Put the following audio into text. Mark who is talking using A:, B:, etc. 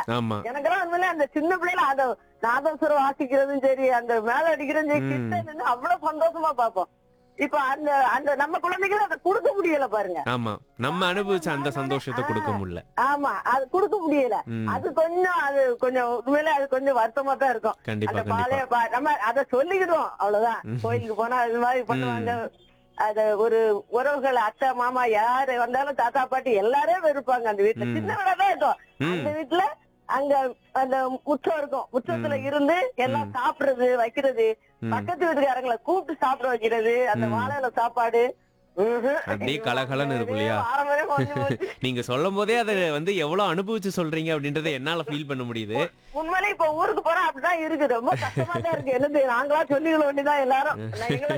A: ஆமா
B: எனக்கெல்லாம் உண்மையிலே அந்த சின்ன பிள்ளைல அந்த நாதஸ்வரம் வாசிக்கிறதும் சரி அந்த மேல அடிக்கிறதும் சரி
A: ம்.
B: கிட்ட நின்னு அவ்வளவு சந்தோஷமா பார்ப்போம் இப்ப அந்த அந்த நம்ம குழந்தைகள் அதை கொடுக்க முடியல பாருங்க
A: ஆமா நம்ம அனுபவிச்ச அந்த சந்தோஷத்தை கொடுக்க முடியல
B: ஆமா அது கொடுக்க முடியல
A: ம்.
B: அது கொஞ்சம் அது கொஞ்சம் உண்மையிலே அது கொஞ்சம் வருத்தமா தான் இருக்கும்
A: கண்டிப்பா
B: அந்த
A: கண்டிப்பா
B: பாளைய பா- நம்ம அத சொல்லிக்கிடுவோம் அவ்வளவுதான்
A: ம்.
B: கோயிலுக்கு போனா அது மாதிரி பண்ணுவாங்க அத ஒரு உறவுகள் அத்தை மாமா யாரு வந்தாலும் தாத்தா பாட்டி எல்லாரும் இருப்பாங்க அந்த வீட்டுல
A: ம்.
B: சின்ன வீடா தான் இருக்கும்
A: ம்.
B: அந்த வீட்டுல அங்க அந்த முற்றம் இருக்கும் முற்றத்துல
A: ம்.
B: இருந்து எல்லாம் சாப்பிடுறது வைக்கிறது
A: ம்.
B: பக்கத்து வீட்டுக்காரங்களை கூப்பிட்டு சாப்பிட வைக்கிறது அந்த
A: ம்.
B: வாழையில சாப்பாடு ம்ஹும்.
A: அப்படியே கலகலன்னு இருக்கும் இல்லையா?
B: வாரமே கொஞ்சம் போச்சு.
A: நீங்க சொல்லும் போதே அதை வந்து எவ்வளவு அனுபவிச்சு சொல்றீங்க அப்படின்றத என்னால ஃபீல் பண்ண முடியுது
B: உண்மையிலே இப்ப ஊருக்கு போனா அப்படிதான் இருக்கு ரொம்ப கஷ்டமா தான் இருக்கு என்னது நாங்களா சொல்லிக்கொள்ள வேண்டியதான் எல்லாரும் நான் எங்களை